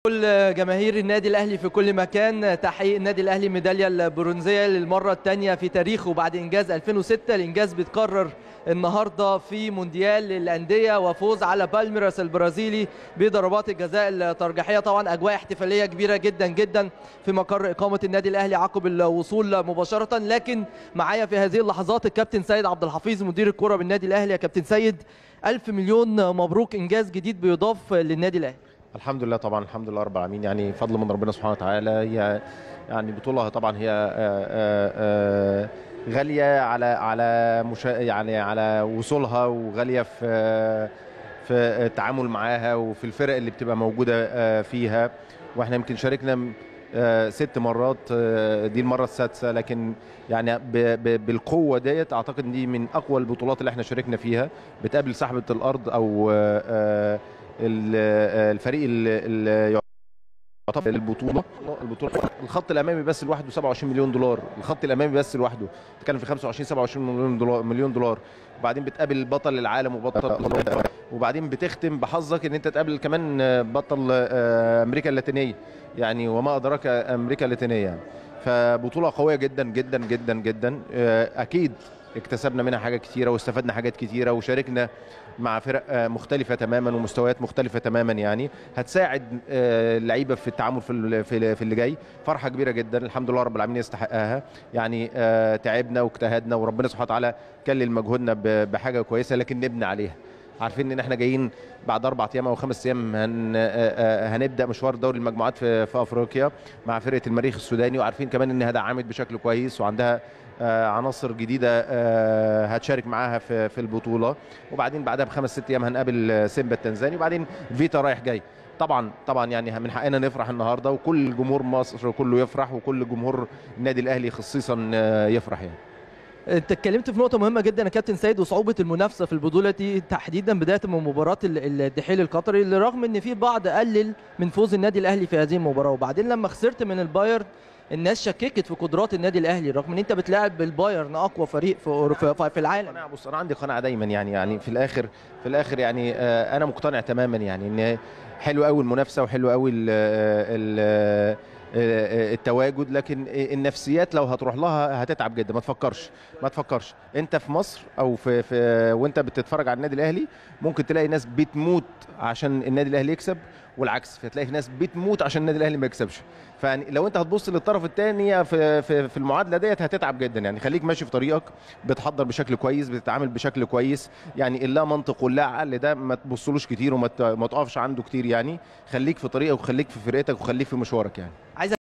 كل جماهير النادي الاهلي في كل مكان تحقيق النادي الاهلي ميداليه البرونزيه للمره الثانيه في تاريخه بعد انجاز 2006 الانجاز بيتكرر النهارده في مونديال الانديه وفوز على بالميراس البرازيلي بضربات الجزاء الترجيحيه طبعا اجواء احتفاليه كبيره جدا جدا في مقر اقامه النادي الاهلي عقب الوصول مباشره لكن معايا في هذه اللحظات الكابتن سيد عبد الحفيظ مدير الكره بالنادي الاهلي يا كابتن سيد ألف مليون مبروك انجاز جديد بيضاف للنادي الاهلي الحمد لله طبعا الحمد لله رب العالمين يعني فضل من ربنا سبحانه وتعالى هي يعني بطوله طبعا هي آآ آآ غاليه على على مشا يعني على وصولها وغاليه في في التعامل معاها وفي الفرق اللي بتبقى موجوده فيها واحنا يمكن شاركنا ست مرات دي المره السادسه لكن يعني بالقوه ديت اعتقد دي من اقوى البطولات اللي احنا شاركنا فيها بتقابل سحبه الارض او الفريق اللي يعتبر البطوله البطوله الخط الامامي بس لوحده 27 مليون دولار الخط الامامي بس لوحده بتتكلم في 25 27 مليون دولار مليون دولار وبعدين بتقابل بطل العالم وبطل وبعدين بتختم بحظك ان انت تقابل كمان بطل امريكا اللاتينيه يعني وما ادراك امريكا اللاتينيه يعني فبطوله قويه جدا جدا جدا جدا اكيد اكتسبنا منها حاجات كتيرة واستفدنا حاجات كتيرة وشاركنا مع فرق مختلفة تماما ومستويات مختلفة تماما يعني هتساعد اللعيبة في التعامل في في اللي جاي فرحة كبيرة جدا الحمد لله رب العالمين يستحقها يعني تعبنا واجتهدنا وربنا سبحانه وتعالى كلل مجهودنا بحاجة كويسة لكن نبني عليها عارفين ان احنا جايين بعد اربع ايام او خمس ايام هن هنبدا مشوار دوري المجموعات في, في افريقيا مع فرقه المريخ السوداني وعارفين كمان انها دعمت بشكل كويس وعندها عناصر جديده هتشارك معاها في في البطوله وبعدين بعدها بخمس ست ايام هنقابل سيمبا التنزاني وبعدين فيتا رايح جاي طبعا طبعا يعني من حقنا نفرح النهارده وكل جمهور مصر كله يفرح وكل جمهور النادي الاهلي خصيصا يفرح يعني انت اتكلمت في نقطه مهمه جدا يا كابتن سيد وصعوبه المنافسه في البطوله دي تحديدا بدايه من مباراه الدحيل القطري اللي رغم ان في بعض قلل من فوز النادي الاهلي في هذه المباراه وبعدين لما خسرت من البايرن الناس شككت في قدرات النادي الاهلي رغم ان انت بتلاعب البايرن اقوى فريق في في, في العالم انا بص انا عندي قناعه دايما يعني يعني في الاخر في الاخر يعني انا مقتنع تماما يعني ان حلو قوي المنافسه وحلو قوي ال ال التواجد لكن النفسيات لو هتروح لها هتتعب جدا ما تفكرش ما تفكرش انت في مصر او في, في وانت بتتفرج على النادي الاهلي ممكن تلاقي ناس بتموت عشان النادي الاهلي يكسب والعكس فتلاقي ناس بتموت عشان النادي الاهلي ما يكسبش فلو انت هتبص للطرف الثاني في, في في المعادله ديت هتتعب جدا يعني خليك ماشي في طريقك بتحضر بشكل كويس بتتعامل بشكل كويس يعني اللا منطق واللا عقل ده ما تبصلوش كتير وما تقفش عنده كتير يعني خليك في طريقك وخليك في فرقتك وخليك في مشوارك يعني عايز